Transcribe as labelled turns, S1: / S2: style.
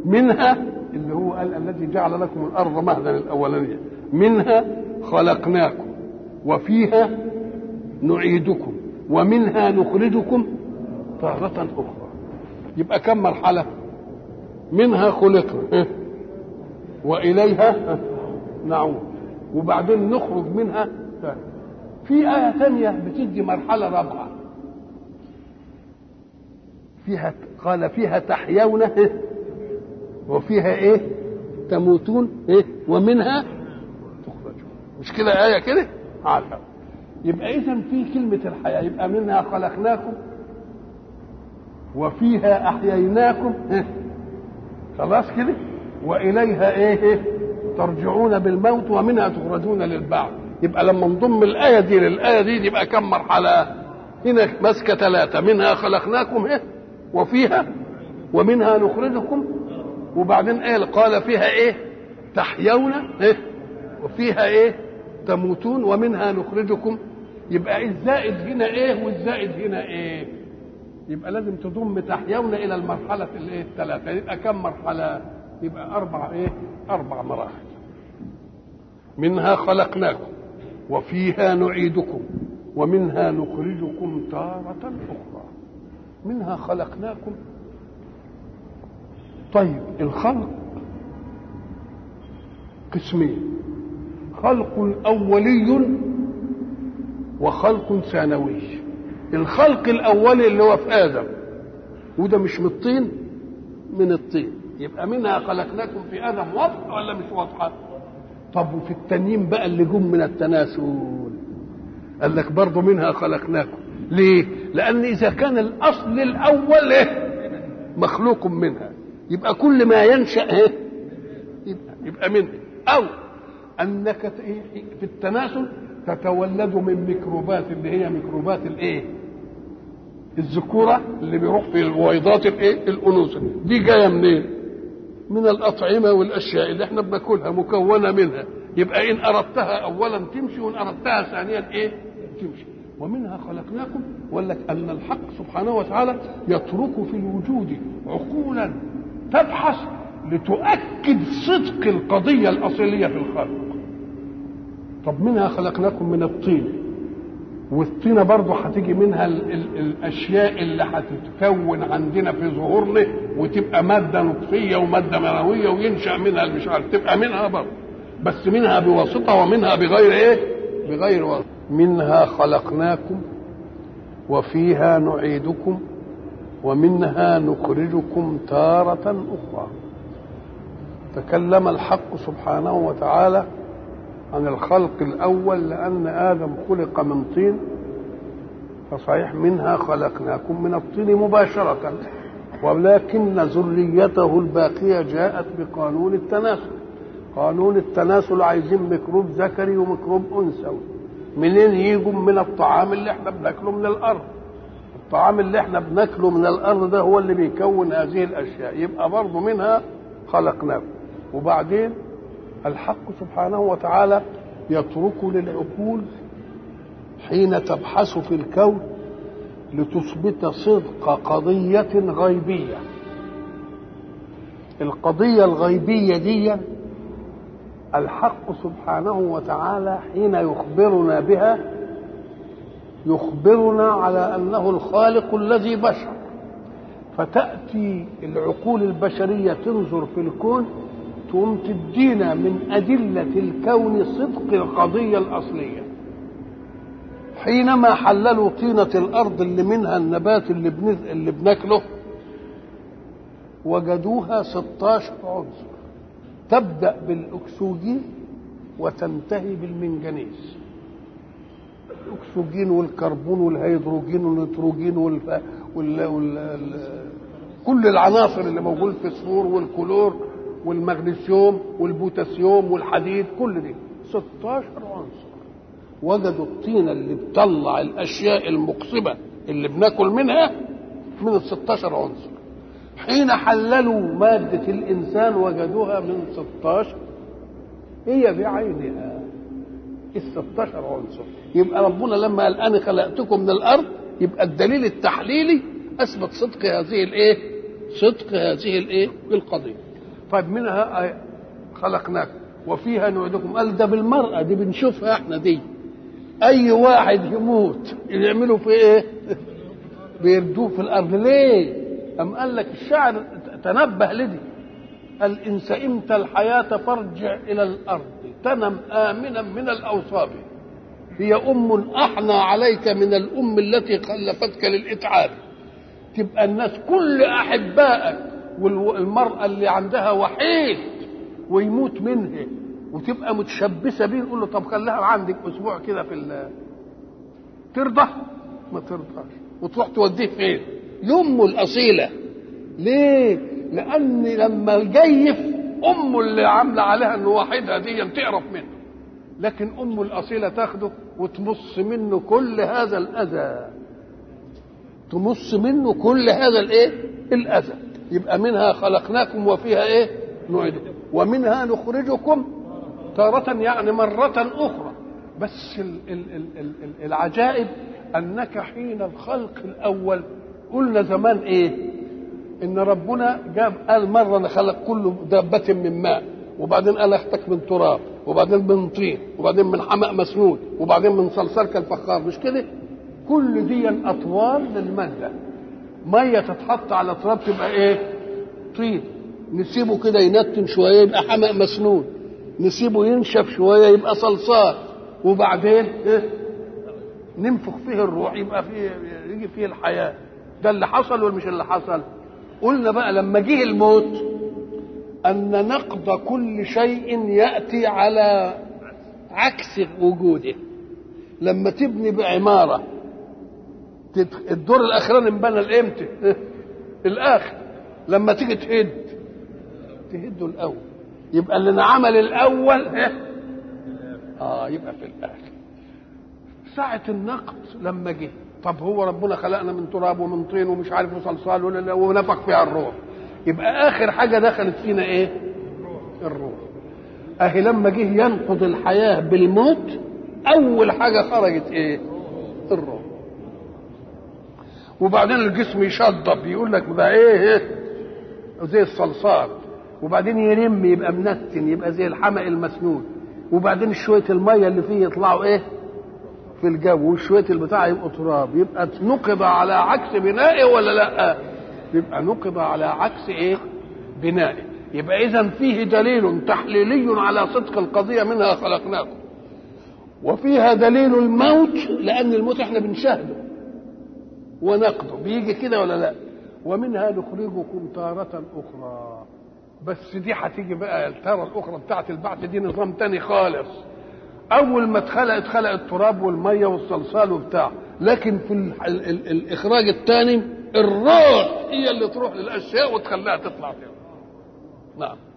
S1: منها اللي هو قال الذي جعل لكم الارض مهدا الاولانيه منها خلقناكم وفيها نعيدكم ومنها نخرجكم تارة أخرى يبقى كم مرحلة منها خلقنا وإليها نعود وبعدين نخرج منها في آية ثانية بتدي مرحلة رابعة فيها قال فيها تحيون وفيها ايه تموتون ايه ومنها تخرجون مش كده آية كده عارفة يبقى إذا في كلمة الحياة يبقى منها خلقناكم وفيها أحييناكم إيه؟ خلاص كده وإليها إيه, إيه ترجعون بالموت ومنها تخرجون للبعث يبقى لما نضم الآية دي للآية دي يبقى كم مرحلة هنا ماسكة ثلاثة منها خلقناكم إيه وفيها ومنها نخرجكم وبعدين ايه قال فيها ايه تحيون ايه وفيها ايه تموتون ومنها نخرجكم يبقى الزائد هنا ايه والزائد هنا ايه يبقى لازم تضم تحيون الى المرحله الايه الثلاثه يبقى كم مرحله يبقى اربع ايه اربع مراحل منها خلقناكم وفيها نعيدكم ومنها نخرجكم تارة أخرى منها خلقناكم طيب الخلق قسمين خلق أولي وخلق ثانوي الخلق الأولي اللي هو في آدم وده مش من الطين من الطين يبقى منها خلقناكم في آدم واضحة ولا مش واضحة طب وفي التانيين بقى اللي جم من التناسل قال لك برضه منها خلقناكم ليه لأن إذا كان الأصل الأول إيه؟ مخلوق منها يبقى كل ما ينشأ إيه؟ يبقى, يبقى منه أو أنك في التناسل تتولد من ميكروبات اللي هي ميكروبات الايه؟ الذكوره اللي بيروح في البويضات الايه؟ الانوثه دي جايه منين؟ من الاطعمه والاشياء اللي احنا بناكلها مكونه منها يبقى ان اردتها اولا تمشي وان اردتها ثانيا ايه؟ تمشي ومنها خلقناكم ولك ان الحق سبحانه وتعالى يترك في الوجود عقولا تبحث لتؤكد صدق القضيه الاصليه في الخلق طب منها خلقناكم من الطين والطينة برضه هتيجي منها ال ال الأشياء اللي هتتكون عندنا في ظهورنا وتبقى مادة نطفية ومادة منوية وينشأ منها مش عارف تبقى منها برضه بس منها بواسطة ومنها بغير إيه؟ بغير واسطة منها خلقناكم وفيها نعيدكم ومنها نخرجكم تارة أخرى تكلم الحق سبحانه وتعالى عن الخلق الأول لأن آدم خلق من طين فصحيح منها خلقناكم من الطين مباشرة ولكن ذريته الباقية جاءت بقانون التناسل قانون التناسل عايزين ميكروب ذكري وميكروب أنثوي منين يجوا من الطعام اللي احنا بناكله من الأرض الطعام اللي احنا بناكله من الأرض ده هو اللي بيكون هذه الأشياء يبقى برضه منها خلقناكم وبعدين الحق سبحانه وتعالى يترك للعقول حين تبحث في الكون لتثبت صدق قضية غيبية القضية الغيبية دي الحق سبحانه وتعالى حين يخبرنا بها يخبرنا على أنه الخالق الذي بشر فتأتي العقول البشرية تنظر في الكون تقوم تدينا من أدلة الكون صدق القضية الأصلية حينما حللوا طينة الأرض اللي منها النبات اللي, بن... اللي بناكله وجدوها 16 عنصر تبدأ بالأكسجين وتنتهي بالمنجنيز الأكسجين والكربون والهيدروجين والنيتروجين والف... وال... وال... وال... كل العناصر اللي موجود في الفسفور والكلور والمغنيسيوم والبوتاسيوم والحديد كل دي 16 عنصر وجدوا الطينة اللي بتطلع الأشياء المقصبة اللي بناكل منها من ال 16 عنصر حين حللوا مادة الإنسان وجدوها من 16 هي بعينها ال 16 عنصر يبقى ربنا لما قال أنا خلقتكم من الأرض يبقى الدليل التحليلي أثبت صدق هذه الإيه؟ صدق هذه الإيه؟ القضية طيب منها خلقناكم وفيها نعيدكم قال ده بالمرأة دي بنشوفها احنا دي أي واحد يموت يعملوا في إيه؟ بيردوه في الأرض ليه؟ أم قال لك الشاعر تنبه لدي قال إن سئمت الحياة فارجع إلى الأرض تنم آمنا من الأوصاب هي أم أحنى عليك من الأم التي خلفتك للإتعاب تبقى الناس كل أحبائك والمرأة اللي عندها وحيد ويموت منها وتبقى متشبثة بيه يقول له طب خليها عندك أسبوع كده في ال ترضى؟ ما ترضاش وتروح توديه فين؟ لأمه الأصيلة ليه؟ لأن لما الجيف أمه اللي عاملة عليها إنه وحيدها دي تعرف منه لكن أمه الأصيلة تاخده وتمص منه كل هذا الأذى تمص منه كل هذا الإيه؟ الأذى يبقى منها خلقناكم وفيها إيه؟ نعيدكم ومنها نخرجكم تارة يعني مرة أخرى بس ال ال ال ال العجائب أنك حين الخلق الأول قلنا زمان إيه إن ربنا جاب قال مرة أنا خلق كل دابة من ماء وبعدين قال أختك من تراب وبعدين من طين وبعدين من حمأ مسنون وبعدين من صلصال كالفخار مش كده كل دي أطوار للمادة مية تتحط على تراب تبقى إيه طين نسيبه كده ينتن شوية يبقى حمأ مسنون نسيبه ينشف شويه يبقى صلصال وبعدين إيه؟ ننفخ فيه الروح يبقى فيه يجي فيه الحياه ده اللي حصل ولا مش اللي حصل قلنا بقى لما جه الموت ان نقض كل شيء ياتي على عكس وجوده لما تبني بعماره الدور الاخراني انبنى الامتى الاخر لما تيجي تهد تهده الاول يبقى اللي انعمل الاول اه يبقى في الاخر ساعة النقد لما جه طب هو ربنا خلقنا من تراب ومن طين ومش عارف وصلصال ولا ونفخ فيها الروح يبقى اخر حاجة دخلت فينا ايه الروح اهي لما جه ينقض الحياة بالموت اول حاجة خرجت ايه الروح وبعدين الجسم يشضب يقول لك ده ايه, إيه؟ زي الصلصال وبعدين يرم يبقى منتن يبقى زي الحمأ المسنون وبعدين شويه الميه اللي فيه يطلعوا ايه في الجو وشويه البتاع يبقوا تراب يبقى نقض على عكس بنائه ولا لا يبقى نقض على عكس ايه بنائه يبقى اذا فيه دليل تحليلي على صدق القضيه منها خلقناكم وفيها دليل الموت لان الموت احنا بنشاهده ونقضه بيجي كده ولا لا ومنها نخرجكم تارة أخرى بس دي هتيجي بقى التاره الاخرى بتاعت البعث دي نظام تاني خالص اول ما اتخلق اتخلق التراب والميه والصلصال وبتاع لكن في ال ال ال الاخراج الثاني الروح هي اللي تروح للاشياء وتخليها تطلع فيها نعم